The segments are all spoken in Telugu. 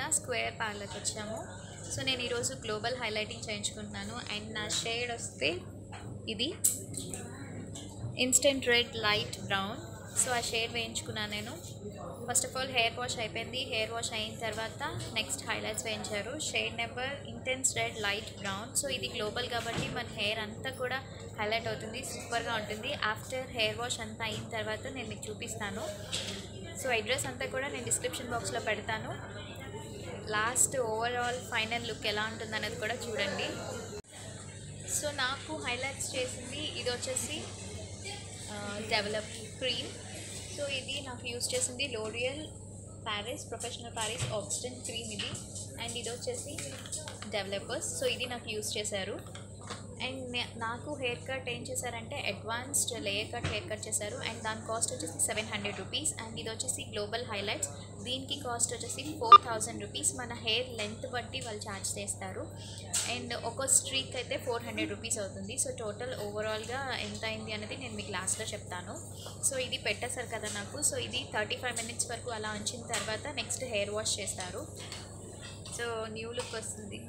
స్క్వేర్ పార్లర్కి వచ్చాము సో నేను ఈరోజు గ్లోబల్ హైలైటింగ్ చేయించుకుంటున్నాను అండ్ నా షేడ్ వస్తే ఇది instant red light brown so ఆ షేడ్ వేయించుకున్నాను నేను first of all hair wash అయిపోయింది హెయిర్ వాష్ అయిన తర్వాత నెక్స్ట్ హైలైట్స్ వేయించారు shade number intense red light brown so ఇది గ్లోబల్ కాబట్టి మన హెయిర్ అంతా కూడా హైలైట్ అవుతుంది సూపర్గా ఉంటుంది ఆఫ్టర్ హెయిర్ వాష్ అంతా అయిన తర్వాత నేను మీకు చూపిస్తాను సో అడ్రస్ అంతా కూడా నేను డిస్క్రిప్షన్ బాక్స్లో పెడతాను లాస్ట్ ఓవరాల్ ఫైనల్ లుక్ ఎలా ఉంటుంది అనేది కూడా చూడండి సో నాకు హైలైట్స్ చేసింది ఇది వచ్చేసి డెవలప్ క్రీమ్ సో ఇది నాకు యూస్ చేసింది L'Oreal Paris professional Paris oxidant cream ఇది అండ్ ఇది వచ్చేసి డెవలపర్స్ సో ఇది నాకు యూస్ చేశారు అండ్ నే- నాకు హెయిర్ కట్ ఏం చేశారంటే advanced layer cut haircut చేశారు అండ్ దాని కాస్ట్ వచ్చేసి సెవెన్ హండ్రెడ్ రూపీస్ అండ్ ఇది వచ్చేసి గ్లోబల్ హైలైట్స్ దీనికి కాస్ట్ వచ్చేసి ఫోర్ థౌజండ్ రూపీస్ మన హెయిర్ లెంత్ బట్టి వాళ్ళు ఛార్జ్ చేస్తారు అండ్ ఒక స్ట్రీక్ అయితే ఫోర్ హండ్రెడ్ రూపీస్ అవుతుంది సో టోటల్ ఓవరాల్గా ఎంత అయింది అనేది నేను మీకు లాస్ట్లో చెప్తాను సో ఇది పెట్టేశారు కదా నాకు సో ఇది థర్టీ ఫైవ్ మినిట్స్ వరకు అలా ఉంచిన తర్వాత నెక్స్ట్ హెయిర్ వాష్ చేస్తారు సో న్యూ లుక్ వస్తుంది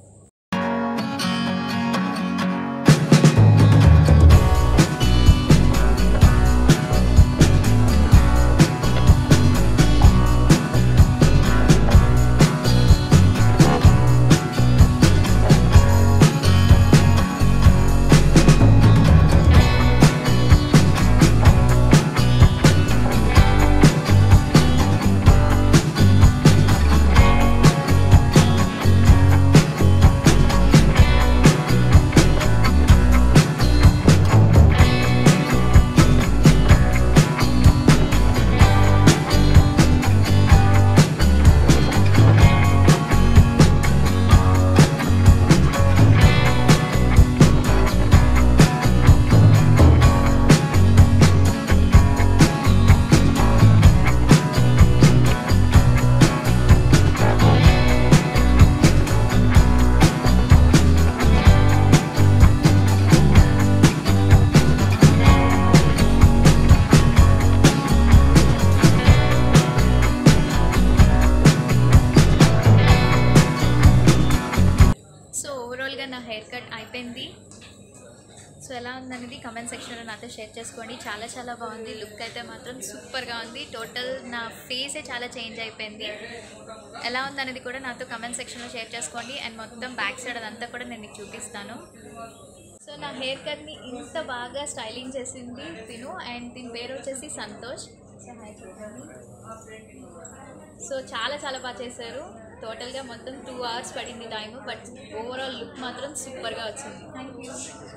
సో ఓవరాల్గా నా హెయిర్ కట్ అయిపోయింది సో ఎలా ఉందనేది కమెంట్ సెక్షన్లో నాతో షేర్ చేసుకోండి చాలా చాలా బాగుంది లుక్ అయితే మాత్రం సూపర్గా ఉంది టోటల్ నా ఫేసే చాలా చేంజ్ అయిపోయింది ఎలా ఉందనేది కూడా నాతో కమెంట్ సెక్షన్లో షేర్ చేసుకోండి అండ్ మొత్తం బ్యాక్ సైడ్ అదంతా కూడా నేను మీకు చూపిస్తాను సో నా హెయిర్ కట్ని ఇంత బాగా స్టైలింగ్ చేసింది తిను అండ్ దీని పేరు వచ్చేసి సంతోష్ సో హాయ్ చెప్పండి సో చాలా చాలా బాగా చేశారు టోటల్గా మొత్తం టూ అవర్స్ పడింది టైం బట్ ఓవరాల్ లుక్ మాత్రం సూపర్గా వచ్చింది థ్యాంక్ యూ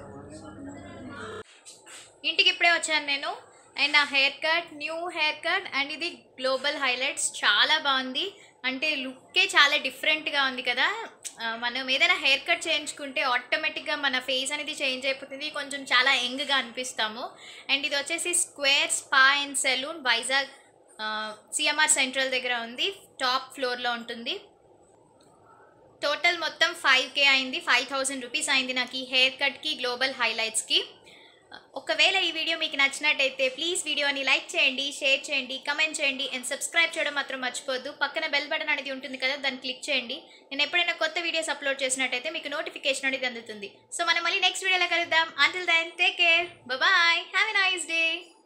ఇంటికి ఇప్పుడే వచ్చాను నేను అండ్ నా haircut new haircut and ఇది గ్లోబల్ హైలైట్స్ చాలా బాగుంది అంటే లుక్కే చాలా డిఫరెంట్గా ఉంది కదా ఆ, మనం ఏదైనా హెయిర్ కట్ చేయించుకుంటే ఆటోమేటిక్గా మన ఫేస్ అనేది చేంజ్ అయిపోతుంది కొంచెం చాలా యంగ్గా అనిపిస్తాము అండ్ ఇది వచ్చేసి square spa and salon Vizag CMR central దగ్గర ఉంది టాప్ ఫ్లోర్లో ఉంటుంది టోటల్ మొత్తం ఫైవ్ కే అయింది ఫైవ్ థౌసండ్ రూపీస్ అయింది నాకు ఈ హెయిర్ కట్కి గ్లోబల్ హైలైట్స్కి ఒకవేళ ఈ వీడియో మీకు నచ్చినట్టయితే ప్లీజ్ వీడియోని లైక్ చేయండి షేర్ చేయండి కమెంట్ చేయండి అండ్ సబ్స్క్రైబ్ చేయడం మాత్రం మర్చిపోద్దు పక్కన బెల్ బటన్ అనేది ఉంటుంది కదా దాన్ని క్లిక్ చేయండి నేను ఎప్పుడైనా కొత్త వీడియోస్ అప్లోడ్ చేసినట్టయితే మీకు నోటిఫికేషన్ అనేది అందుతుంది సో మనం మళ్ళీ నెక్స్ట్ వీడియోలో కలుద్దాం until then take care bye have a nice day